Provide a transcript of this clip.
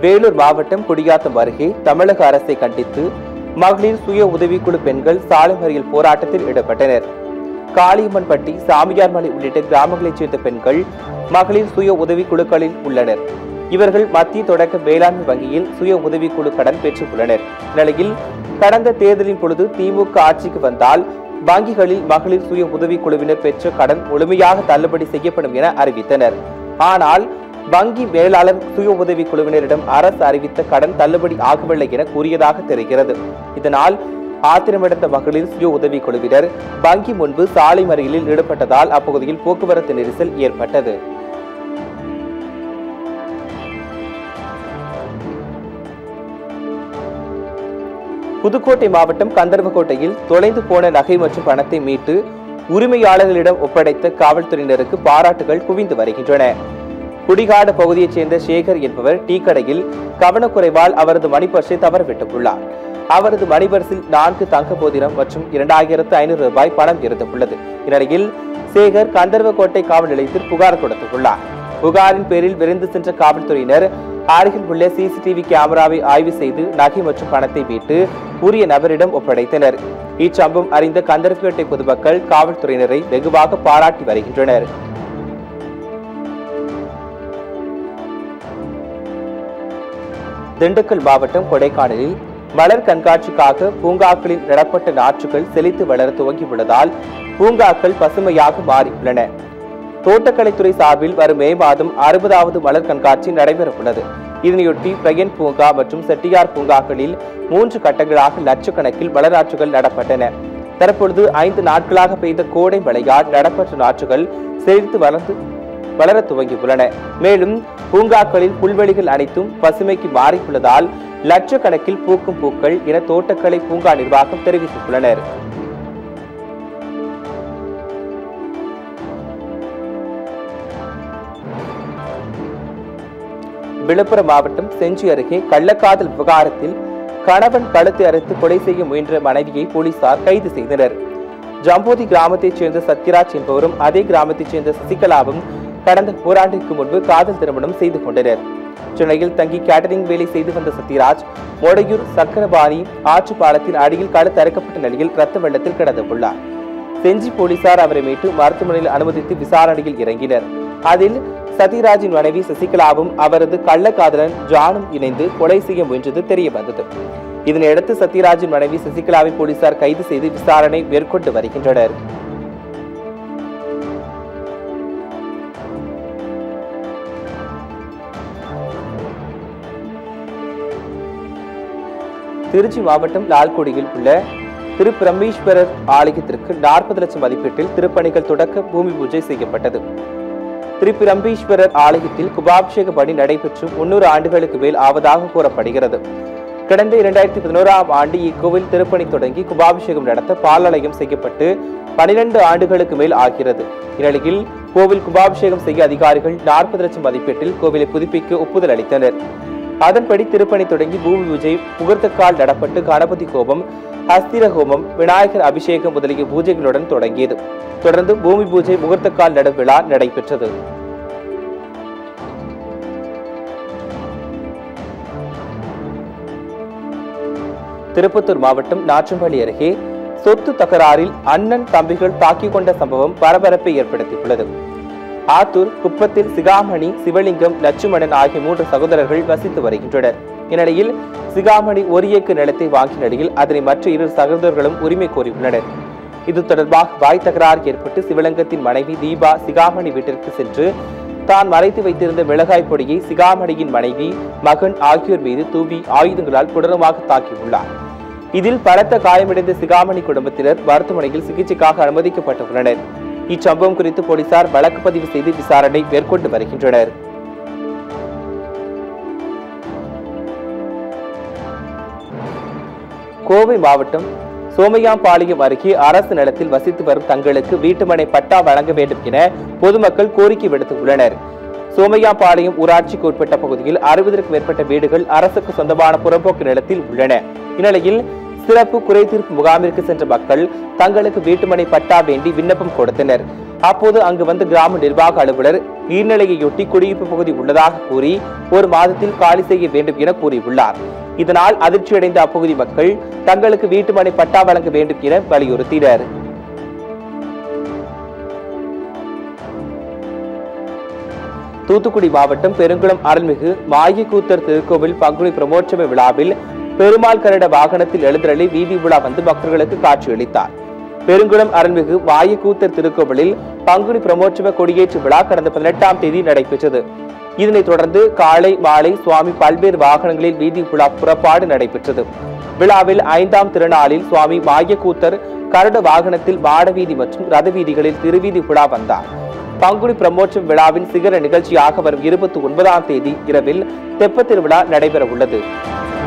வேலூர் மாவட்டம் குடியாத்தம் அருகே தமிழக அரசை கண்டித்து மகளிர் சுய உதவிக்குழு பெண்கள் சாலை மறியல் போராட்டத்தில் ஈடுபட்டனர் காளியம்மன்பட்டி சாமியார்மலை உள்ளிட்ட கிராமங்களைச் சேர்ந்த பெண்கள் மகளிர் சுய உதவிக்குழுக்களில் உள்ளனர் இவர்கள் மத்திய தொடக்க வேளாண்மை வங்கியில் சுய உதவிக்குழு கடன் பெற்றுள்ளனர் இந்நிலையில் கடந்த தேர்தலின் பொழுது திமுக ஆட்சிக்கு வந்தால் வங்கிகளில் மகளிர் சுய உதவிக்குழுவினர் பெற்ற கடன் முழுமையாக தள்ளுபடி செய்யப்படும் என அறிவித்தனர் ஆனால் வங்கி மேலாளர் சுய உதவி குழுவினரிடம் அரசு அறிவித்த கடன் தள்ளுபடி ஆகவில்லை என கூறியதாக தெரிகிறது இதனால் ஆத்திரமடைந்த மகளிர் சுய உதவி குழுவினர் வங்கி முன்பு சாலை மறியலில் ஈடுபட்டதால் அப்பகுதியில் போக்குவரத்து நெரிசல் ஏற்பட்டது புதுக்கோட்டை மாவட்டம் கந்தர்வக்கோட்டையில் தொலைந்து போன நகை மற்றும் பணத்தை மீட்டு உரிமையாளர்களிடம் ஒப்படைத்த காவல்துறையினருக்கு பாராட்டுகள் குவிந்து வருகின்றன குடிகாடு பகுதியைச் சேர்ந்த சேகர் என்பவர் டீ கடையில் கவனக்குறைவால் அவரது மணிப்பர்ஸை தவறவிட்டுள்ளார் அவரது மணிபர்ஸில் நான்கு தங்க போதினம் மற்றும் இரண்டாயிரத்து ஐநூறு ரூபாய் பணம் இருந்துள்ளது இந்நிலையில் சேகர் கந்தர்வக்கோட்டை காவல் நிலையத்தில் புகார் கொடுத்துள்ளார் புகாரின் பேரில் விரைந்து சென்ற காவல்துறையினர் அருகில் உள்ள சிசிடிவி கேமராவை ஆய்வு செய்து நகை மற்றும் பணத்தை மீட்டு உரிய நபரிடம் ஒப்படைத்தனர் இச்சம்பவம் அறிந்த கந்தர்பேட்டை பொதுமக்கள் காவல்துறையினரை வெகுவாக பாராட்டி வருகின்றனர் திண்டுக்கல் மாவட்டம் கொடைக்கானலில் மலர் கண்காட்சிக்காக பூங்காக்களில் நடப்பட்ட நாற்றுகள் செழித்து வளர துவங்கியுள்ளதால் பூங்காக்கள் பசுமையாக மாறியுள்ளன தோட்டக்கலைத்துறை சார்பில் வரும் மே மாதம் அறுபதாவது மலர் கண்காட்சி நடைபெறவுள்ளது இதனையொட்டி பிரயன் பூங்கா மற்றும் செட்டியார் பூங்காக்களில் மூன்று கட்டங்களாக லட்சக்கணக்கில் மலர் நாற்றுகள் நடப்பட்டன தற்பொழுது ஐந்து நாட்களாக பெய்த கோடை மழையால் நடப்பட்ட நாற்றுகள் செழித்து வளர்ந்து வளர துவங்கியுள்ளன மேலும் பூங்காக்களில் புல்வெளிகள் அனைத்தும் பசுமைக்கு மாறியுள்ளதால் லட்சக்கணக்கில் பூக்கும் பூக்கள் என தோட்டக்கலை பூங்கா நிர்வாகம் தெரிவித்துள்ளனர் விழுப்புரம் மாவட்டம் செஞ்சி அருகே கள்ளக்காதல் விவகாரத்தில் கணவன் கழுத்தை அறுத்து கொலை செய்ய முயன்ற மனைவியை போலீசார் கைது செய்தனர் ஜம்போதி கிராமத்தைச் சேர்ந்த சத்யராஜ் என்பவரும் அதே கிராமத்தைச் சேர்ந்த சசிகலாவும் கடந்த ஓராண்டிற்கு முன்பு காதல் திருமணம் செய்து கொண்டனர் சென்னையில் தங்கி கேட்டரிங் வேலை செய்து வந்த சத்யராஜ் மொடையூர் சக்கரபாணி ஆற்று பாலத்தின் அடியில் கழுத்து அறுக்கப்பட்ட நிலையில் ரத்த வெள்ளத்தில் கிடந்துள்ளார் செஞ்சி போலீசார் அவரை மீட்டு மருத்துவமனையில் அனுமதித்து விசாரணையில் இறங்கினர் அதில் சத்யராஜின் மனைவி சசிகலாவும் அவரது கள்ளக்காதலன் ஜானும் இணைந்து கொலை செய்ய முயன்றது தெரிய வந்தது இதனையடுத்து சத்யராஜின் மனைவி சசிகலாவை போலீசார் கைது செய்து விசாரணை மேற்கொண்டு வருகின்றனர் திருச்சி மாவட்டம் லால்குடியில் உள்ள திருப்பிரமீஸ்வரர் ஆலயத்திற்கு நாற்பது லட்சம் மதிப்பீட்டில் திருப்பணிகள் தொடக்க பூமி பூஜை செய்யப்பட்டது திருப்பிரம்பீஸ்வரர் ஆலயத்தில் குபாபிஷேக பணி நடைபெற்று முன்னூறு ஆண்டுகளுக்கு மேல் ஆவதாக கூறப்படுகிறது கடந்த இரண்டாயிரத்தி பதினோராம் ஆண்டு இக்கோவில் திருப்பணி தொடங்கி குபாபிஷேகம் நடத்த பாலாலயம் செய்யப்பட்டு பனிரெண்டு ஆண்டுகளுக்கு மேல் ஆகிறது இந்நிலையில் கோவில் குபாபிஷேகம் செய்ய அதிகாரிகள் நாற்பது லட்சம் மதிப்பீட்டில் கோவிலை புதுப்பிக்க ஒப்புதல் அளித்தனர் அதன்படி திருப்பணி தொடங்கி பூமி பூஜை முகூர்த்தக்கால் நடப்பட்டு கணபதி கோபம் ஹஸ்திர ஹோமம் விநாயகர் அபிஷேகம் முதலிய பூஜைகளுடன் தொடங்கியது தொடர்ந்து பூமி பூஜை முகூர்த்தக்கால் நடும் விழா நடைபெற்றது திருப்பத்தூர் மாவட்டம் நாற்றம்பள்ளி அருகே சொத்து தகராறில் அண்ணன் தம்பிகள் தாக்கிக் கொண்ட சம்பவம் பரபரப்பை ஏற்படுத்தியுள்ளது ஆத்தூர் குப்பத்தில் சிகாமணி சிவலிங்கம் லட்சுமணன் ஆகிய மூன்று சகோதரர்கள் வசித்து வருகின்றனர் இந்நிலையில் சிகாமணி ஒரு ஏக்கர் நிலத்தை வாங்கிய நிலையில் அதனை மற்ற இரு சகோதரர்களும் உரிமை கோரியுள்ளனர் இது தொடர்பாக வாய் தகராறு ஏற்பட்டு சிவலிங்கத்தின் மனைவி தீபா சிகாமணி வீட்டிற்கு சென்று தான் மறைத்து வைத்திருந்த மிளகாய் பொடியை சிகாமணியின் மனைவி மகன் ஆகியோர் மீது தூவி ஆயுதங்களால் கொடூரமாக தாக்கியுள்ளார் இதில் பலத்த காயமடைந்த சிகாமணி குடும்பத்தினர் மருத்துவமனையில் சிகிச்சைக்காக அனுமதிக்கப்பட்டுள்ளனர் இச்சம்பவம் குறித்து போலீசார் வழக்கு பதிவு செய்து விசாரணை மேற்கொண்டு வருகின்றனர் கோவை மாவட்டம் சோமையாம்பாளையம் அருகே அரசு நிலத்தில் வசித்து வரும் தங்களுக்கு வீட்டுமனை பட்டா வழங்க வேண்டும் என பொதுமக்கள் கோரிக்கை விடுத்துள்ளனர் சோமையாம்பாளையம் ஊராட்சிக்கு உட்பட்ட பகுதியில் அறுபதற்கும் மேற்பட்ட வீடுகள் அரசுக்கு சொந்தமான புறம்போக்கு நிலத்தில் உள்ளன இந்நிலையில் சிறப்பு குறைதீர்ப்பு முகாமிற்கு சென்ற மக்கள் தங்களுக்கு வீட்டுமனை பட்டா வேண்டி விண்ணப்பம் கொடுத்தனர் அப்போது அங்கு வந்த கிராம நிர்வாக அலுவலர் நீர்நிலையையொட்டி குடியிருப்பு பகுதி உள்ளதாக கூறி ஒரு மாதத்தில் காலி செய்ய வேண்டும் என கூறியுள்ளார் இதனால் அதிர்ச்சியடைந்த அப்பகுதி மக்கள் தங்களுக்கு வீட்டுமனை பட்டா வழங்க வேண்டும் என வலியுறுத்தினர் தூத்துக்குடி மாவட்டம் பெருங்குளம் அருள்மிகு மாயக்கூத்தர் திருக்கோவில் பங்குனி பிரமோற்சவ விழாவில் பெருமாள் கரட வாகனத்தில் எழுந்தருளி வீதி உலா வந்து பக்தர்களுக்கு காட்சியளித்தார் பெருங்குளம் அருள்மிகு மாயக்கூத்தர் திருக்கோவிலில் பங்குனி பிரமோற்சவ கொடியேற்று விழா கடந்த பதினெட்டாம் தேதி நடைபெற்றது இதனைத் தொடர்ந்து காலை மாலை சுவாமி பல்வேறு வாகனங்களில் வீதி உலா புறப்பாடு நடைபெற்றது விழாவில் ஐந்தாம் திருநாளில் சுவாமி மாயக்கூத்தர் கரட வாகனத்தில் மாடவீதி மற்றும் ரத வீதிகளில் திருவீதி உலா வந்தார் பங்குனி பிரமோற்சவ விழாவின் சிகர நிகழ்ச்சியாக வரும் இருபத்தி ஒன்பதாம் தேதி இரவில் தெப்பத் திருவிழா நடைபெற உள்ளது